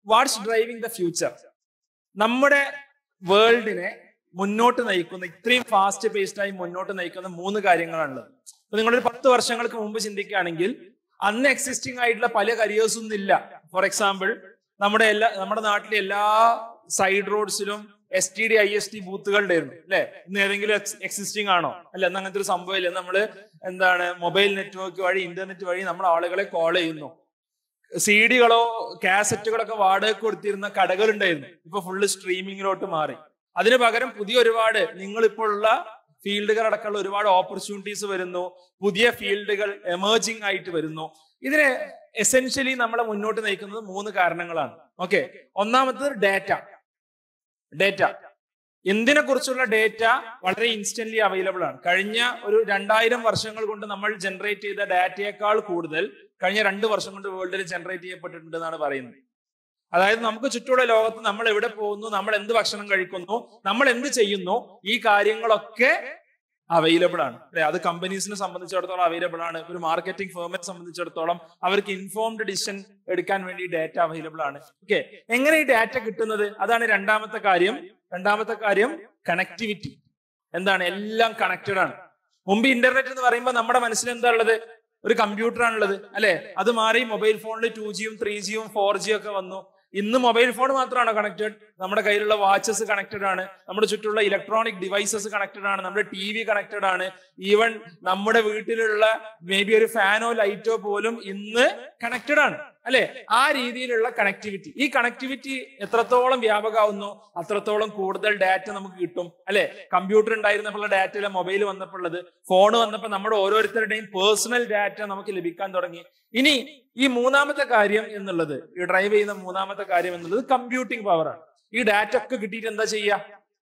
watts driving the future നമ്മുടെ വേൾഡിനെ മുന്നോട്ട് നയിക്കുന്ന ഇത്രയും ഫാസ്റ്റ് പേസ്ഡ് ആയി മുന്നോട്ട് നയിക്കുന്ന മൂന്ന് കാര്യങ്ങളാണുള്ളത് അപ്പൊ നിങ്ങളൊരു പത്ത് വർഷങ്ങൾക്ക് മുമ്പ് ചിന്തിക്കുകയാണെങ്കിൽ അന്ന് എക്സിസ്റ്റിംഗ് ആയിട്ടുള്ള പല കരിയേഴ്സ് ഒന്നും ഇല്ല ഫോർ എക്സാമ്പിൾ നമ്മുടെ എല്ലാ നമ്മുടെ നാട്ടിലെ എല്ലാ സൈഡ് റോഡ്സിലും S T D I S T ബൂത്തുകളുടെ ആയിരുന്നു അല്ലെ ഇന്ന് ഏതെങ്കിലും എക്സിസ്റ്റിംഗ് ആണോ അല്ല എന്ന് അങ്ങനത്തെ ഒരു സംഭവം ഇല്ല നമ്മള് എന്താണ് മൊബൈൽ നെറ്റ്വർക്ക് വഴി ഇന്റർനെറ്റ് വഴി നമ്മൾ ആളുകളെ കോൾ ചെയ്യുന്നു സി ഡികളോ കാസറ്റുകളൊക്കെ വാടക കൊടുത്തിരുന്ന കടകളുണ്ടായിരുന്നു ഇപ്പൊ ഫുള്ള് സ്ട്രീമിങ്ങിലോട്ട് മാറി അതിന് പകരം പുതിയ ഒരുപാട് നിങ്ങൾ ഇപ്പോൾ ഉള്ള ഫീൽഡുകൾ അടക്കമുള്ള ഒരുപാട് ഓപ്പർച്യൂണിറ്റീസ് വരുന്നു പുതിയ ഫീൽഡുകൾ എമേർജിംഗ് ആയിട്ട് വരുന്നു ഇതിനെ എസെൻഷ്യലി നമ്മളെ മുന്നോട്ട് നയിക്കുന്നത് മൂന്ന് കാരണങ്ങളാണ് ഓക്കെ ഒന്നാമത്തത് ഡേറ്റ ഡേറ്റ എന്തിനെ കുറിച്ചുള്ള ഡേറ്റ വളരെ ഇൻസ്റ്റന്റ്ലി അവൈലബിൾ ആണ് കഴിഞ്ഞ ഒരു രണ്ടായിരം വർഷങ്ങൾ കൊണ്ട് നമ്മൾ ജനറേറ്റ് ചെയ്ത ഡാറ്റയേക്കാൾ കൂടുതൽ കഴിഞ്ഞ രണ്ട് വർഷം കൊണ്ട് വേൾഡിൽ ജനറേറ്റ് ചെയ്യപ്പെട്ടിട്ടുണ്ട് എന്നാണ് പറയുന്നത് അതായത് നമുക്ക് ചുറ്റുമുള്ള ലോകത്ത് നമ്മൾ എവിടെ പോകുന്നു നമ്മൾ എന്ത് ഭക്ഷണം കഴിക്കുന്നു നമ്മൾ എന്ത് ചെയ്യുന്നു ഈ കാര്യങ്ങളൊക്കെ അവൈലബിൾ ആണ് അല്ലെ അത് കമ്പനീസിനെ സംബന്ധിച്ചിടത്തോളം അവൈലബിൾ ആണ് ഒരു മാർക്കറ്റിംഗ് ഫേമിനെ സംബന്ധിച്ചിടത്തോളം അവർക്ക് ഇൻഫോംഡ് ഡിസിഷൻ എടുക്കാൻ വേണ്ടി ഡാറ്റ അവൈലബിൾ ആണ് ഓക്കെ എങ്ങനെ ഈ ഡാറ്റ കിട്ടുന്നത് അതാണ് രണ്ടാമത്തെ കാര്യം രണ്ടാമത്തെ കാര്യം കണക്ടിവിറ്റി എന്താണ് എല്ലാം കണക്റ്റഡ് ആണ് മുമ്പ് ഇന്റർനെറ്റ് എന്ന് പറയുമ്പോൾ നമ്മുടെ മനസ്സിൽ എന്താ ഉള്ളത് ഒരു കമ്പ്യൂട്ടർ ആണുള്ളത് അല്ലെ അത് മാറി മൊബൈൽ ഫോണിൽ ടു ജിയും ത്രീ ജിയും ഫോർ ജിയും ഒക്കെ വന്നു ഇന്ന് മൊബൈൽ ഫോൺ മാത്രമാണോ കണക്റ്റഡ് നമ്മുടെ കയ്യിലുള്ള വാച്ചസ് കണക്റ്റഡ് ആണ് നമ്മുടെ ചുറ്റുള്ള ഇലക്ട്രോണിക് ഡിവൈസസ് കണക്റ്റഡ് ആണ് നമ്മുടെ ടി വി കണക്റ്റഡ് ആണ് ഈവൻ നമ്മുടെ വീട്ടിലുള്ള മേ ബി ഒരു ഫാനോ ലൈറ്റോ പോലും ഇന്ന് കണക്റ്റഡ് ആണ് അല്ലെ ആ രീതിയിലുള്ള കണക്ടിവിറ്റി ഈ കണക്ടിവിറ്റി എത്രത്തോളം വ്യാപകമാവുന്നു അത്രത്തോളം കൂടുതൽ ഡാറ്റ നമുക്ക് കിട്ടും അല്ലെ കമ്പ്യൂട്ടർ ഉണ്ടായിരുന്നപ്പോൾ ഡാറ്റയിലെ മൊബൈൽ വന്നപ്പോൾ ഉള്ളത് ഫോൺ വന്നപ്പോൾ നമ്മുടെ ഓരോരുത്തരുടെയും പേഴ്സണൽ ഡാറ്റ നമുക്ക് ലഭിക്കാൻ തുടങ്ങി ഇനി ഈ മൂന്നാമത്തെ കാര്യം എന്നുള്ളത് ഈ ഡ്രൈവ് ചെയ്യുന്ന മൂന്നാമത്തെ കാര്യം എന്നുള്ളത് കമ്പ്യൂട്ടിംഗ് പവർ ആണ് ഈ ഡാറ്റ ഒക്കെ കിട്ടിയിട്ട് എന്താ ചെയ്യുക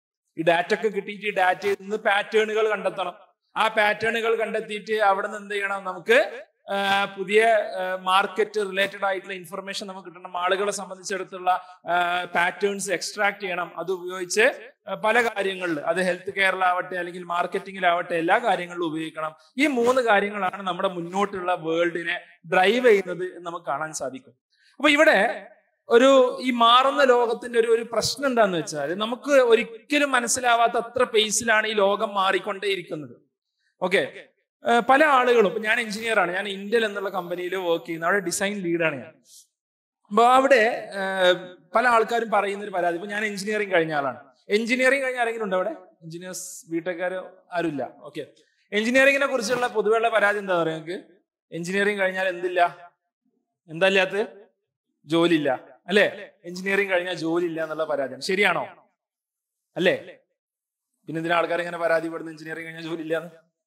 ഈ ഡാറ്റ ഒക്കെ കിട്ടിയിട്ട് ഈ ഡാറ്റയിൽ നിന്ന് പാറ്റേണുകൾ കണ്ടെത്തണം ആ പാറ്റേണുകൾ കണ്ടെത്തിയിട്ട് അവിടെ നിന്ന് എന്ത് ചെയ്യണം നമുക്ക് ആ, പുതിയ മാർക്കറ്റ് റിലേറ്റഡ് ആയിട്ടുള്ള ഇൻഫർമേഷൻ നമുക്ക് കിട്ടണം ആളുകളെ സംബന്ധിച്ചിടത്തുള്ള പാറ്റേൺസ് എക്സ്ട്രാക്ട് ചെയ്യണം അത് ഉപയോഗിച്ച് ആ, പല കാര്യങ്ങളിൽ അത് ഹെൽത്ത് കെയറിലാവട്ടെ അല്ലെങ്കിൽ മാർക്കറ്റിംഗിലാവട്ടെ എല്ലാ കാര്യങ്ങളിലും ഉപയോഗിക്കണം ഈ മൂന്ന് കാര്യങ്ങളാണ് നമ്മുടെ മുന്നോട്ടുള്ള വേൾഡിനെ ഡ്രൈവ് ചെയ്യുന്നത് എന്ന് നമുക്ക് കാണാൻ സാധിക്കും അപ്പൊ ഇവിടെ ഒരു ഈ മാറുന്ന ലോകത്തിന്റെ ഒരു ഒരു പ്രശ്നം എന്താന്ന് വെച്ചാൽ നമുക്ക് ഒരിക്കലും മനസ്സിലാവാത്ത അത്ര പേസിലാണ് ഈ ലോകം മാറിക്കൊണ്ടേയിരിക്കുന്നത് ഓക്കെ പല ആളുകളും ഇപ്പൊ ഞാൻ എഞ്ചിനീയർ ആണ് ഞാൻ ഇന്റൽ എന്നുള്ള കമ്പനിയിൽ വർക്ക് ചെയ്യുന്ന അവിടെ ഡിസൈൻ ലീഡാണ് ഞാൻ അപ്പൊ അവിടെ ഏഹ്, പല ആൾക്കാരും പറയുന്ന ഒരു പരാതി ഇപ്പൊ ഞാൻ എഞ്ചിനീയറിംഗ് കഴിഞ്ഞ ആളാണ് എഞ്ചിനീയറിംഗ് കഴിഞ്ഞ ആരെങ്കിലും ഉണ്ടോ അവിടെ എഞ്ചിനീയേഴ്സ് ബിടെക്കാരോ ആരുമില്ല ഓക്കെ എഞ്ചിനീയറിംഗിനെ കുറിച്ചുള്ള പൊതുവെയുള്ള പരാതി എന്താ പറയുക നിങ്ങൾക്ക് എഞ്ചിനീയറിംഗ് കഴിഞ്ഞാൽ എന്തില്ല എന്താ ഇല്ലാത്ത ജോലി ഇല്ല അല്ലേ എഞ്ചിനീയറിംഗ് കഴിഞ്ഞാൽ ജോലി ഇല്ല എന്നുള്ള പരാതിയാണ് ശരിയാണോ അല്ലേ പിന്നെ ഇതിന് ആൾക്കാർ ഇങ്ങനെ പരാതിപ്പെടുന്നു എഞ്ചിനീയറിംഗ് കഴിഞ്ഞാൽ ജോലി ഇല്ലാന്ന്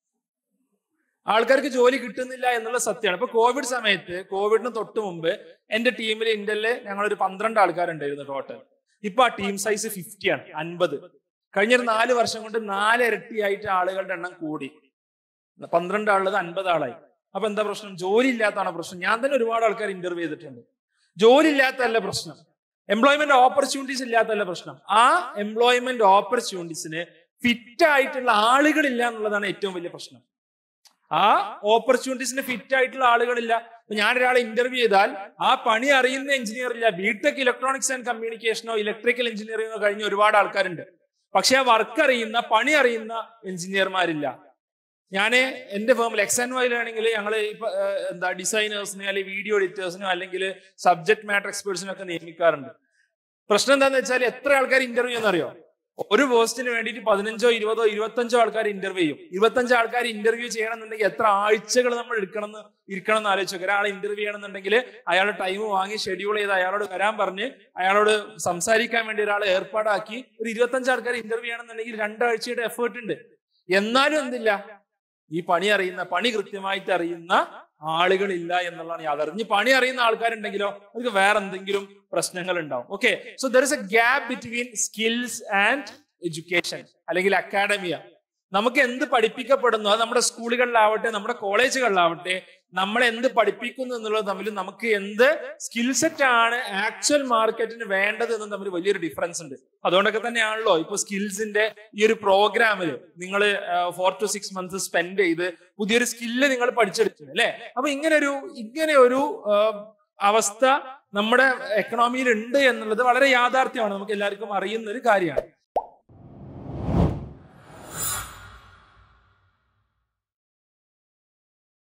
ആൾക്കാർക്ക് ജോലി കിട്ടുന്നില്ല എന്നുള്ള സത്യമാണ് ഇപ്പൊ കോവിഡ് സമയത്ത് കോവിഡിന് തൊട്ട് മുമ്പ് എന്റെ ടീമിൽ ഇന്ത്യയില് ഞങ്ങൾ ഒരു പന്ത്രണ്ട് ആൾക്കാരുണ്ടായിരുന്നു ടോട്ടൽ ഇപ്പൊ ആ ടീം സൈസ് ഫിഫ്റ്റി ആണ് അൻപത് കഴിഞ്ഞൊരു നാല് വർഷം കൊണ്ട് നാല് ഇരട്ടിയായിട്ട് ആളുകളുടെ എണ്ണം കൂടി പന്ത്രണ്ട് ആളുള്ളത് അൻപത് ആളായി അപ്പൊ എന്താ പ്രശ്നം ജോലി ഇല്ലാത്തതാണ് പ്രശ്നം ഞാൻ തന്നെ ഒരുപാട് ആൾക്കാർ ഇന്റർവ്യൂ ചെയ്തിട്ടുണ്ട് ജോലി ഇല്ലാത്തല്ല പ്രശ്നം എംപ്ലോയ്മെന്റ് ഓപ്പർച്യൂണിറ്റീസ് ഇല്ലാത്തല്ല പ്രശ്നം ആ എംപ്ലോയ്മെന്റ് ഓപ്പർച്യൂണിറ്റീസിന് ഫിറ്റ് ആയിട്ടുള്ള ആളുകളില്ല എന്നുള്ളതാണ് ഏറ്റവും വലിയ പ്രശ്നം ആ ഓപ്പർച്യൂണിറ്റീസിന് ഫിറ്റ് ആയിട്ടുള്ള ആളുകളില്ല ഇപ്പൊ ഞാൻ ഒരാളെ ഇന്റർവ്യൂ ചെയ്താൽ ആ പണി അറിയുന്ന എഞ്ചിനീയർ ഇല്ല ബിടെക് ഇലക്ട്രോണിക്സ് ആൻഡ് കമ്മ്യൂണിക്കേഷനോ ഇലക്ട്രിക്കൽ എഞ്ചിനീയറിംഗോ കഴിഞ്ഞ ഒരുപാട് ആൾക്കാരുണ്ട് പക്ഷെ ആ വർക്ക് അറിയുന്ന പണി അറിയുന്ന എഞ്ചിനീയർമാരില്ല ഞാന് എന്റെ ഫേമിൽ എക്സ് ആൻഡ് വൈലാണെങ്കിൽ ഞങ്ങൾ ഇപ്പൊ ഏഹ്, എന്താ ഡിസൈനേഴ്സിനെ അല്ലെങ്കിൽ വീഡിയോ എഡിറ്റേഴ്സിനോ അല്ലെങ്കിൽ സബ്ജക്ട് മാറ്റർ എക്സ്പേർട്സിനോ ഒക്കെ നിയമിക്കാറുണ്ട് പ്രശ്നം എന്താന്ന് വെച്ചാൽ എത്ര ആൾക്കാർ ഇന്റർവ്യൂ എന്നറിയോ ഒരു പോസ്റ്റിന് വേണ്ടിയിട്ട് പതിനഞ്ചോ ഇരുപതോ ഇരുപത്തഞ്ചോ ആൾക്കാർ ഇന്റർവ്യൂ ചെയ്യും ഇരുപത്തഞ്ച് ആൾക്കാർ ഇന്റർവ്യൂ ചെയ്യണമെന്നുണ്ടെങ്കിൽ എത്ര ആഴ്ചകൾ നമ്മൾ എടുക്കണം എന്ന് ഇരിക്കണം എന്ന് ആലോചിച്ചു ഒരാൾ ഇന്റർവ്യൂ ചെയ്യണമെന്നുണ്ടെങ്കിൽ അയാളുടെ ടൈം വാങ്ങി ഷെഡ്യൂൾ ചെയ്ത് അയാളോട് വരാൻ പറഞ്ഞ് അയാളോട് സംസാരിക്കാൻ വേണ്ടി ഒരാളെ ഏർപ്പാടാക്കി ഒരു ഇരുപത്തഞ്ച് ആൾക്കാർ ഇന്റർവ്യൂ ചെയ്യണമെന്നുണ്ടെങ്കിൽ രണ്ടാഴ്ചയുടെ എഫേർട്ട് ഉണ്ട് എന്നാലും എന്തില്ല ഈ പണി അറിയുന്ന പണി കൃത്യമായിട്ട് അറിയുന്ന ആളുകളില്ല എന്നുള്ളതാണ് യാഥാർത്ഥ്യം ഇനി പണി അറിയുന്ന ആൾക്കാരുണ്ടെങ്കിലോ അവർക്ക് വേറെ എന്തെങ്കിലും പ്രശ്നങ്ങൾ ഉണ്ടാവും okay so there is a gap between skills and education അല്ലെങ്കിൽ അക്കാഡമിയ നമുക്ക് എന്ത് പഠിപ്പിക്കപ്പെടുന്നു അത് നമ്മുടെ സ്കൂളുകളിലാവട്ടെ നമ്മുടെ കോളേജുകളിലാവട്ടെ നമ്മൾ എന്ത് പഠിപ്പിക്കുന്നു എന്നുള്ളത് തമ്മിൽ നമുക്ക് എന്ത് സ്കിൽ സെറ്റ് ആണ് ആക്ച്വൽ മാർക്കറ്റിന് വേണ്ടത് എന്നും തമ്മിൽ വലിയൊരു ഡിഫറൻസ് ഉണ്ട് അതുകൊണ്ടൊക്കെ തന്നെയാണല്ലോ ഇപ്പൊ സ്കിൽസിന്റെ ഈ ഒരു പ്രോഗ്രാമിൽ നിങ്ങൾ four to six months spend ചെയ്ത് പുതിയൊരു സ്കില്ല് നിങ്ങൾ പഠിച്ചെടുത്തു അല്ലെ അപ്പൊ ഇങ്ങനെ ഒരു ഇങ്ങനെ ഒരു ആ, അവസ്ഥ നമ്മുടെ എക്കണോമിയിൽ ഉണ്ട് എന്നുള്ളത് വളരെ യാഥാർത്ഥ്യമാണ് നമുക്ക് എല്ലാവർക്കും അറിയുന്ന ഒരു കാര്യമാണ്